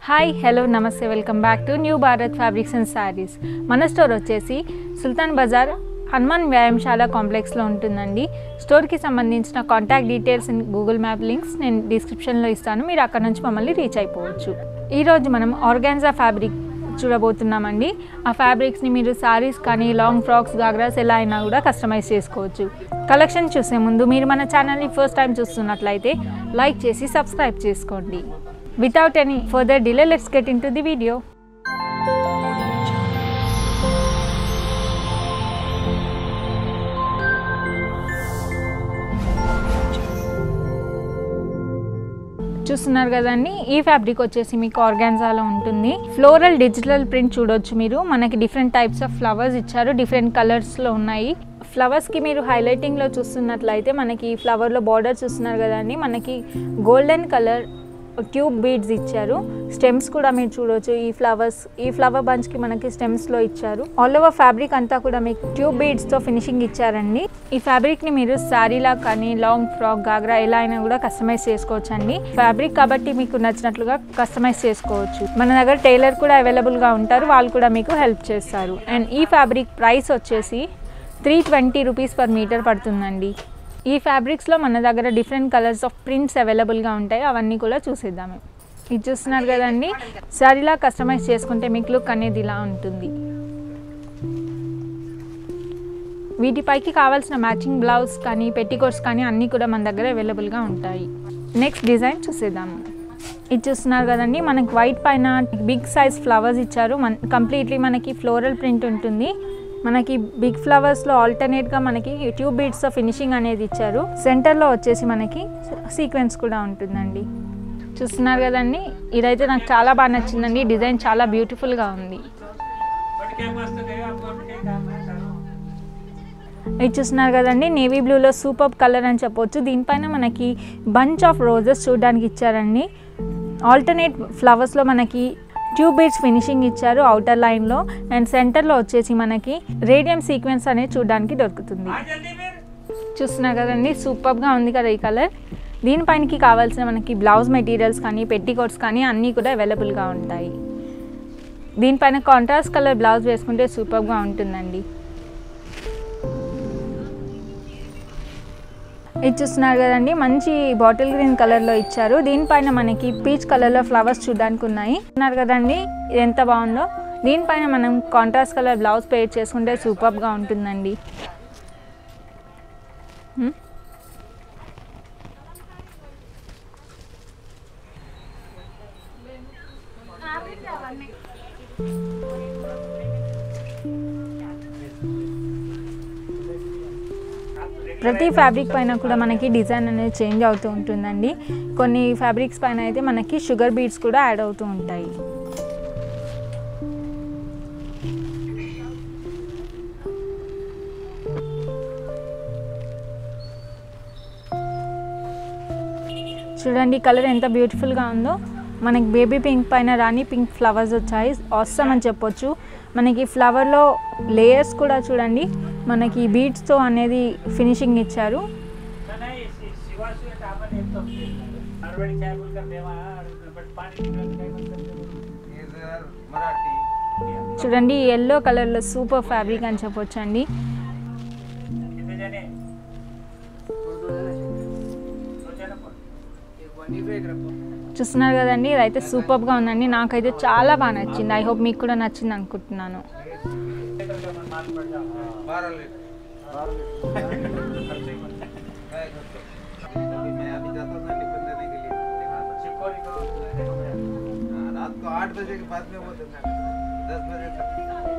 Hi hello నమస్తే welcome back to new Bharat fabrics and sarees మన store వచ్చేసి సుల్తాన్ బజార్ హనుమాన్ వ్యాయామశాల కాంప్లెక్స్లో ఉంటుందండి స్టోర్కి సంబంధించిన contact details and Google map links నేను డిస్క్రిప్షన్లో ఇస్తాను మీరు అక్కడ నుంచి మమ్మల్ని రీచ్ అయిపోవచ్చు ఈరోజు మనం ఆర్గాన్జా ఫ్యాబ్రిక్ చూడబోతున్నామండి ఆ ఫ్యాబ్రిక్స్ని మీరు శారీస్ కానీ లాంగ్ ఫ్రాక్స్ గాగ్రాస్ ఎలా అయినా కూడా కస్టమైజ్ చేసుకోవచ్చు కలెక్షన్ చూసే ముందు మీరు మన ఛానల్ని ఫస్ట్ టైం చూస్తున్నట్లయితే లైక్ చేసి సబ్స్క్రైబ్ చేసుకోండి without any further delay let's get into the video చూస్తున్నారు కదండి ఈ ఫ్యాబ్రిక్ వచ్చేసి మీకు ఆర్గాన్జాలో ఉంటుంది ఫ్లోరల్ డిజిటల్ ప్రింట్ చూడొచ్చు మీరు మనకి డిఫరెంట్ టైప్స్ ఆఫ్ ఫ్లవర్స్ ఇచ్చారు డిఫరెంట్ కలర్స్లో ఉన్నాయి ఫ్లవర్స్కి మీరు హైలైటింగ్లో చూస్తున్నట్లయితే మనకి ఈ ఫ్లవర్లో బార్డర్ చూస్తున్నారు కదండి మనకి గోల్డెన్ కలర్ ట్యూబ్ బీడ్స్ ఇచ్చారు స్టెమ్స్ కూడా మీరు చూడొచ్చు ఈ ఫ్లవర్స్ ఈ ఫ్లవర్ బంచ్కి మనకి స్టెమ్స్లో ఇచ్చారు ఆల్ ఓవర్ ఫ్యాబ్రిక్ అంతా కూడా మీకు ట్యూబ్ బీడ్స్తో ఫినిషింగ్ ఇచ్చారండి ఈ ఫ్యాబ్రిక్ని మీరు శారీలా కానీ లాంగ్ ఫ్రాక్ గాగ్రా ఎలా అయినా కూడా కస్టమైజ్ చేసుకోవచ్చు అండి ఫ్యాబ్రిక్ కాబట్టి మీకు నచ్చినట్లుగా కస్టమైజ్ చేసుకోవచ్చు మన దగ్గర టైలర్ కూడా అవైలబుల్గా ఉంటారు వాళ్ళు కూడా మీకు హెల్ప్ చేస్తారు అండ్ ఈ ఫ్యాబ్రిక్ ప్రైస్ వచ్చేసి three twenty rupees per metre పడుతుందండి ఈ ఫ్యాబ్రిక్స్లో మన దగ్గర డిఫరెంట్ కలర్స్ ఆఫ్ ప్రింట్స్ అవైలబుల్గా ఉంటాయి అవన్నీ కూడా చూసేద్దాము ఇది చూస్తున్నారు కదండి శారీలా కస్టమైజ్ చేసుకుంటే మీకు లుక్ అనేది ఇలా ఉంటుంది వీటిపైకి కావాల్సిన మ్యాచింగ్ బ్లౌజ్ కానీ పెట్టికోట్స్ కానీ అన్నీ కూడా మన దగ్గర అవైలబుల్గా ఉంటాయి నెక్స్ట్ డిజైన్ చూసేద్దాము ఇది చూస్తున్నారు కదండి మనకి వైట్ పైన బిగ్ సైజ్ ఫ్లవర్స్ ఇచ్చారు మన కంప్లీట్లీ మనకి ఫ్లోరల్ ప్రింట్ ఉంటుంది మనకి బిగ్ ఫ్లవర్స్లో ఆల్టర్నేట్గా మనకి ట్యూబ్ బీడ్స్తో ఫినిషింగ్ అనేది ఇచ్చారు సెంటర్లో వచ్చేసి మనకి సీక్వెన్స్ కూడా ఉంటుందండి చూస్తున్నారు కదండి ఇదైతే నాకు చాలా బాగా నచ్చిందండి డిజైన్ చాలా బ్యూటిఫుల్గా ఉంది ఇది చూస్తున్నారు కదండి నేవీ బ్లూలో సూపర్ కలర్ అని చెప్పొచ్చు దీనిపైన మనకి బంచ్ ఆఫ్ రోజెస్ చూడడానికి ఇచ్చారండి ఆల్టర్నేట్ ఫ్లవర్స్లో మనకి ట్యూబ్ బీడ్స్ ఫినిషింగ్ ఇచ్చారు అవుటర్ లైన్లో అండ్ సెంటర్లో వచ్చేసి మనకి రేడియం సీక్వెన్స్ అనేది చూడడానికి దొరుకుతుంది చూస్తున్నారు కదండి సూపర్గా ఉంది కదా ఈ కలర్ దీనిపైనకి కావాల్సిన మనకి బ్లౌజ్ మెటీరియల్స్ కానీ పెట్టికోట్స్ కానీ అన్నీ కూడా అవైలబుల్గా ఉంటాయి దీనిపైన కాంట్రాస్ట్ కలర్ బ్లౌజ్ వేసుకుంటే సూపర్గా ఉంటుందండి ఇది చూస్తున్నారు కదండి మంచి బాటిల్ గ్రీన్ కలర్లో ఇచ్చారు దీనిపైన మనకి పీచ్ కలర్లో ఫ్లవర్స్ చూడడానికి ఉన్నాయి ఉన్నారు కదండి ఇది ఎంత బాగుందో దీనిపైన మనం కాంట్రాస్ట్ కలర్ బ్లౌజ్ పేర్ చేసుకుంటే సూపర్గా ఉంటుందండి హ్మ్? ప్రతి ఫ్యాబ్రిక్ పైన కూడా మనకి డిజైన్ అనేది చేంజ్ అవుతూ ఉంటుందండి కొన్ని ఫ్యాబ్రిక్స్ పైన అయితే మనకి షుగర్ బీడ్స్ కూడా యాడ్ అవుతూ ఉంటాయి చూడండి కలర్ ఎంత బ్యూటిఫుల్గా ఉందో మనకి బేబీ పింక్ పైన రాణి పింక్ ఫ్లవర్స్ వచ్చాయి అవసరం అని చెప్పొచ్చు మనకి ఫ్లవర్లో లేయర్స్ కూడా చూడండి మనకి బీడ్స్తో అనేది ఫినిషింగ్ ఇచ్చారు చూడండి ఎల్లో కలర్లో సూపర్ ఫ్యాబ్రిక్ అని చెప్పొచ్చు అండి చూస్తున్నారు కదండి ఇదైతే సూపర్గా ఉందండి నాకైతే చాలా బాగా నచ్చింది ఐ హోప్ మీకు కూడా నచ్చింది అనుకుంటున్నాను रात को आठ बजे के बाद में वो देना दस बजे तक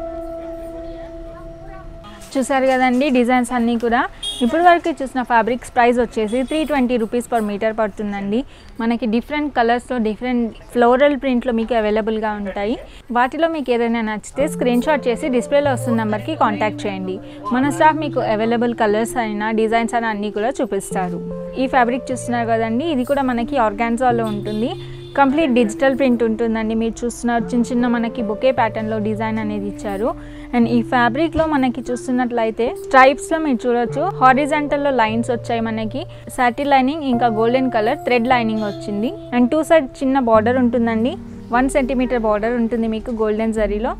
చూసారు కదండి డిజైన్స్ అన్నీ కూడా ఇప్పుడు వరకు చూసిన ఫ్యాబ్రిక్స్ ప్రైస్ వచ్చేసి three twenty rupees per metre పడుతుందండి మనకి డిఫరెంట్ కలర్స్లో డిఫరెంట్ ఫ్లోరల్ ప్రింట్లో మీకు అవైలబుల్గా ఉంటాయి వాటిలో మీకు ఏదైనా నచ్చితే స్క్రీన్ షాట్ చేసి డిస్ప్లేలో వస్తున్న నెంబర్కి కాంటాక్ట్ చేయండి మన స్టాఫ్ మీకు అవైలబుల్ కలర్స్ అయినా డిజైన్స్ అయినా అన్నీ కూడా చూపిస్తారు ఈ ఫ్యాబ్రిక్ చూస్తున్నారు కదండి ఇది కూడా మనకి ఆర్గాన్జాలో ఉంటుంది కంప్లీట్ డిజిటల్ ప్రింట్ ఉంటుందండి మీరు చూస్తున్నారు చిన్న చిన్న మనకి బొకే ప్యాటర్న్లో డిజైన్ అనేది ఇచ్చారు అండ్ ఈ ఫ్యాబ్రిక్లో మనకి చూస్తున్నట్లయితే స్ట్రైప్స్లో మీరు చూడొచ్చు హారిజాంటల్లో లైన్స్ వచ్చాయి మనకి సాటిల్ లైనింగ్ ఇంకా గోల్డెన్ కలర్ థ్రెడ్ లైనింగ్ వచ్చింది అండ్ టూ సైడ్ చిన్న బార్డర్ ఉంటుందండి వన్ సెంటీమీటర్ బార్డర్ ఉంటుంది మీకు గోల్డెన్ జరీలో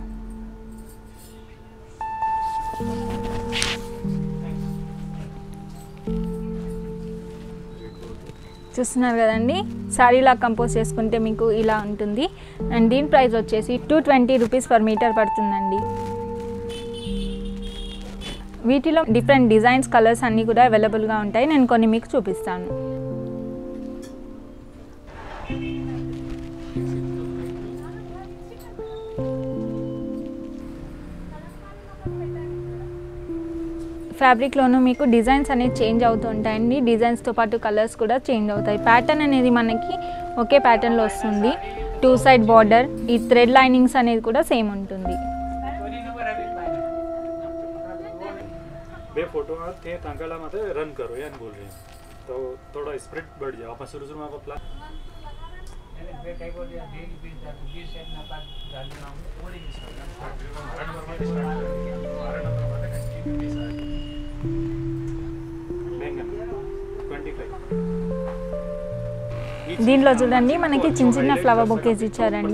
చూస్తున్నారు కదండి శారీలా కంపోజ్ చేసుకుంటే మీకు ఇలా ఉంటుంది అండ్ దీని ప్రైస్ వచ్చేసి two twenty rupees per metre పడుతుందండి వీటిలో డిఫరెంట్ డిజైన్స్ కలర్స్ అన్నీ కూడా అవైలబుల్గా ఉంటాయి నేను కొన్ని మీకు చూపిస్తాను ఫ్యాబ్రిక్లోనూ మీకు డిజైన్స్ అనేది చేంజ్ అవుతూ ఉంటాయండి డిజైన్స్తో పాటు కలర్స్ కూడా చేంజ్ అవుతాయి ప్యాటర్న్ అనేది మనకి ఒకే ప్యాటర్న్లో వస్తుంది టూ సైడ్ బార్డర్ ఈ థ్రెడ్ లైనింగ్స్ అనేది కూడా సేమ్ ఉంటుంది બે ફોટો તે તાંકાલા માટે રન કરો એમ બોલ રહી તો થોડા સ્પ્રેડ बढ़ जाए આપણે शुरू शुरू में आपका प्लान ట్వంటీ ఫైవ్ దీంట్లో చూడండి మనకి చిన్న చిన్న ఫ్లవర్ బొకేస్ ఇచ్చారండి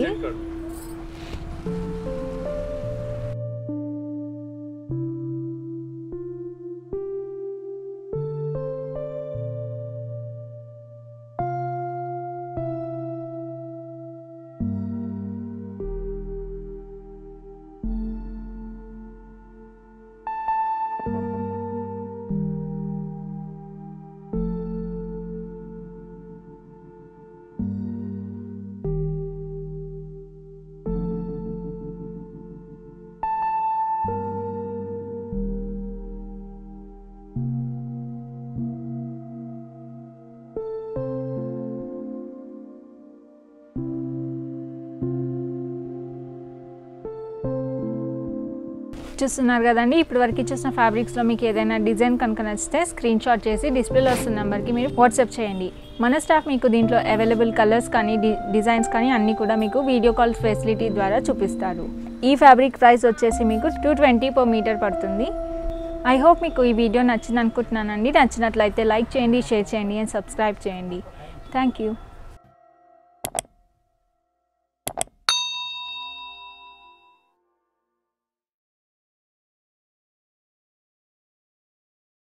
చూస్తున్నారు కదండి ఇప్పుడు వరకు చూసిన ఫ్యాబ్రిక్స్లో మీకు ఏదైనా డిజైన్ కనుక నచ్చితే స్క్రీన్ షాట్ చేసి డిస్ప్లేలో వస్తున్న నెంబర్కి మీరు వాట్సాప్ చేయండి మన స్టాఫ్ మీకు దీంట్లో అవైలబుల్ కలర్స్ కానీ డి డిజైన్స్ కానీ అన్నీ కూడా మీకు వీడియో కాల్ ఫెసిలిటీ ద్వారా చూపిస్తారు ఈ ఫ్యాబ్రిక్ ప్రైస్ వచ్చేసి మీకు టూ ట్వంటీ పర్ మీటర్ పడుతుంది ఐ హోప్ మీకు ఈ వీడియో నచ్చింది అనుకుంటున్నానండి నచ్చినట్లయితే లైక్ చేయండి షేర్ చేయండి అండ్ సబ్స్క్రైబ్ చేయండి థ్యాంక్ యూ